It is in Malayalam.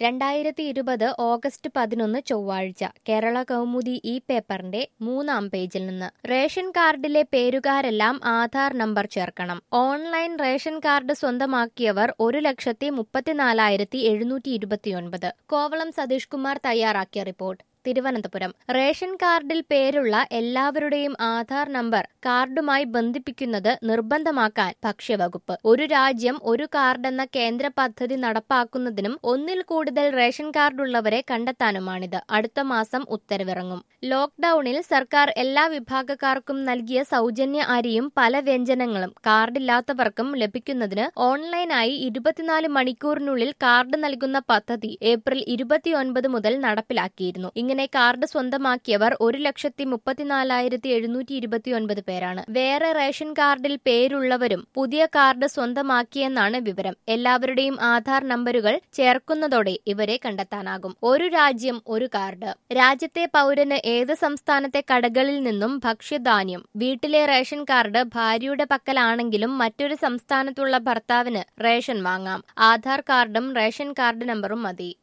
രണ്ടായിരത്തി ഇരുപത് ഓഗസ്റ്റ് പതിനൊന്ന് ചൊവ്വാഴ്ച കേരള കൗമുദി ഈ പേപ്പറിന്റെ മൂന്നാം പേജിൽ നിന്ന് റേഷൻ കാർഡിലെ പേരുകാരെല്ലാം ആധാർ നമ്പർ ചേർക്കണം ഓൺലൈൻ റേഷൻ കാർഡ് സ്വന്തമാക്കിയവർ ഒരു ലക്ഷത്തി മുപ്പത്തിനാലായിരത്തി എഴുന്നൂറ്റി ഇരുപത്തിയൊൻപത് കോവളം സതീഷ് കുമാർ തയ്യാറാക്കിയ റിപ്പോർട്ട് തിരുവനന്തപുരം റേഷൻ കാർഡിൽ പേരുള്ള എല്ലാവരുടെയും ആധാർ നമ്പർ കാർഡുമായി ബന്ധിപ്പിക്കുന്നത് നിർബന്ധമാക്കാൻ ഭക്ഷ്യവകുപ്പ് ഒരു രാജ്യം ഒരു കാർഡ് എന്ന കേന്ദ്ര പദ്ധതി നടപ്പാക്കുന്നതിനും ഒന്നിൽ കൂടുതൽ റേഷൻ കാർഡുള്ളവരെ കണ്ടെത്താനുമാണിത് അടുത്ത മാസം ഉത്തരവിറങ്ങും ലോക്ഡൌണിൽ സർക്കാർ എല്ലാ വിഭാഗക്കാർക്കും നൽകിയ സൗജന്യ അരിയും പല വ്യഞ്ജനങ്ങളും കാർഡില്ലാത്തവർക്കും ലഭിക്കുന്നതിന് ഓൺലൈനായി ഇരുപത്തിനാല് മണിക്കൂറിനുള്ളിൽ കാർഡ് നൽകുന്ന പദ്ധതി ഏപ്രിൽ ഇരുപത്തിയൊൻപത് മുതൽ നടപ്പിലാക്കിയിരുന്നു ഇങ്ങനെ കാർഡ് സ്വന്തമാക്കിയവർ ഒരു ലക്ഷത്തി മുപ്പത്തിനാലായിരത്തി എഴുന്നൂറ്റി ഇരുപത്തിയൊൻപത് പേരാണ് വേറെ റേഷൻ കാർഡിൽ പേരുള്ളവരും പുതിയ കാർഡ് സ്വന്തമാക്കിയെന്നാണ് വിവരം എല്ലാവരുടെയും ആധാർ നമ്പരുകൾ ചേർക്കുന്നതോടെ ഇവരെ കണ്ടെത്താനാകും ഒരു രാജ്യം ഒരു കാർഡ് രാജ്യത്തെ പൗരന് ഏത് സംസ്ഥാനത്തെ കടകളിൽ നിന്നും ഭക്ഷ്യധാന്യം വീട്ടിലെ റേഷൻ കാർഡ് ഭാര്യയുടെ പക്കലാണെങ്കിലും മറ്റൊരു സംസ്ഥാനത്തുള്ള ഭർത്താവിന് റേഷൻ വാങ്ങാം ആധാർ കാർഡും റേഷൻ കാർഡ് നമ്പറും മതി